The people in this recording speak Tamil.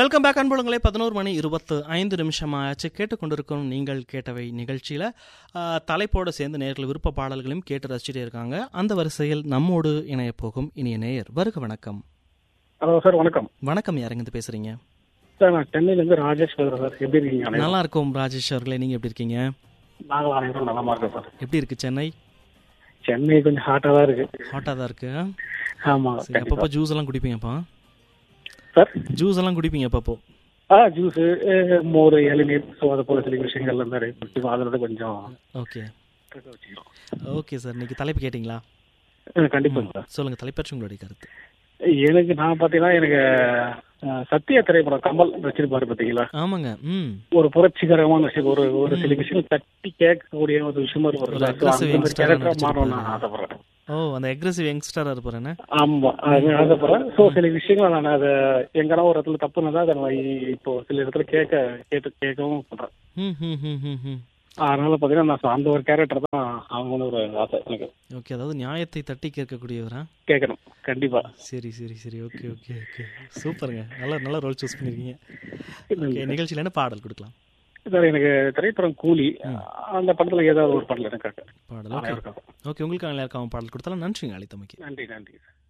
வெல்கம் பேக் அன்புலங்களே பதினோரு மணி இருபத்து ஐந்து நிமிஷம் ஆச்சு கேட்டுக்கொண்டிருக்கும் நீங்கள் கேட்டவை நிகழ்ச்சியில் தலைப்போடு சேர்ந்து நேர்கள் விருப்ப பாடல்களையும் கேட்டு ரசிச்சுட்டே இருக்காங்க அந்த வரிசையில் நம்மோடு இணைய போகும் இனிய நேயர் வருக வணக்கம் ஹலோ சார் வணக்கம் வணக்கம் யாருங்க பேசுறீங்க சார் நான் சென்னையிலேருந்து ராஜேஷ் பேசுகிறேன் சார் எப்படி இருக்கீங்க அனைவரும்? நல்லா இருக்கும் ராஜேஷ் அவர்களே நீங்க எப்படி இருக்கீங்க நாங்கள் அனைவரும் நலமா இருக்கோம் சார் எப்படி இருக்கு சென்னை சென்னை கொஞ்சம் ஹாட்டாக தான் இருக்கு ஹாட்டாக தான் இருக்கு ஆமாம் சரி அப்பப்போ ஜூஸ் எல்லாம் குடிப்பீங்கப்பா சார் ஜூஸ் எல்லாம் குடிப்பீங்க அப்பப்போ ஆ ஜூஸு மோர் இளநீர் ஸோ அது போல சில விஷயங்கள் வந்து நிறைய பிடிச்சி அதோட கொஞ்சம் ஓகே இருக்க வச்சுக்கிறோம் ஓகே சார் இன்னைக்கு தலைப்பு கேட்டிங்களா ஆ, கண்டிப்பாங்க சார் சொல்லுங்க தலைப்பற்றி உங்களுடைய கருத்து எனக்கு நான் பார்த்தீங்கன்னா எனக்கு அஹ், சத்யா திரைப்படம் கமல் வச்சிருப்பாரு பார்த்தீங்களா ஆமாங்க ம் ஒரு புரட்சிகரமான விஷயம் ஒரு ஒரு சில விஷயம் தட்டி கேட்கக்கூடிய ஒரு விஷயமா ஒரு இருக்கும் aggressive அந்த youngster-ஆ கேரக்டர் மாறணும் நடிச்சிருப்பாரு. நான் ஆசைப்படுறேன் ஓ அந்த அக்ரெசிவ் யங்ஸ்டராக இருப்பார் என்ன ஆமா அது ஆசைப்படுறேன் ஸோ சில விஷயங்கள் நான் அதை எங்கன்னா ஒரு இடத்துல தப்புனதா அதை நான் இப்போ சில இடத்துல கேட்க கேட்டு கேட்கவும் பண்றேன் ம் ம் ம் ம் ம் அதனால பாத்தீங்கன்னா நான் அந்த ஒரு கேரக்டர் தான் அவங்க ஒரு ஆசை எனக்கு ஓகே அதாவது நியாயத்தை தட்டி கேட்கக்கூடியவரா கேட்கணும் கண்டிப்பா சரி சரி சரி ஓகே ஓகே ஓகே சூப்பருங்க நல்ல நல்ல ரோல் சூஸ் பண்ணிருக்கீங்க ஓகே நிகழ்ச்சியில் என்ன பாடல் கொடுக்கலாம் சார் எனக்கு திரைப்படம் கூலி அந்த படத்துல ஏதாவது ஒரு படத்துல எனக்கு பாடல் ஓகே ஓகே உங்களுக்கு நல்லா இருக்காம பாடல் கொடுத்தாலும் நன்றிங்க அளித்தமைக்கு நன்றி நன்றி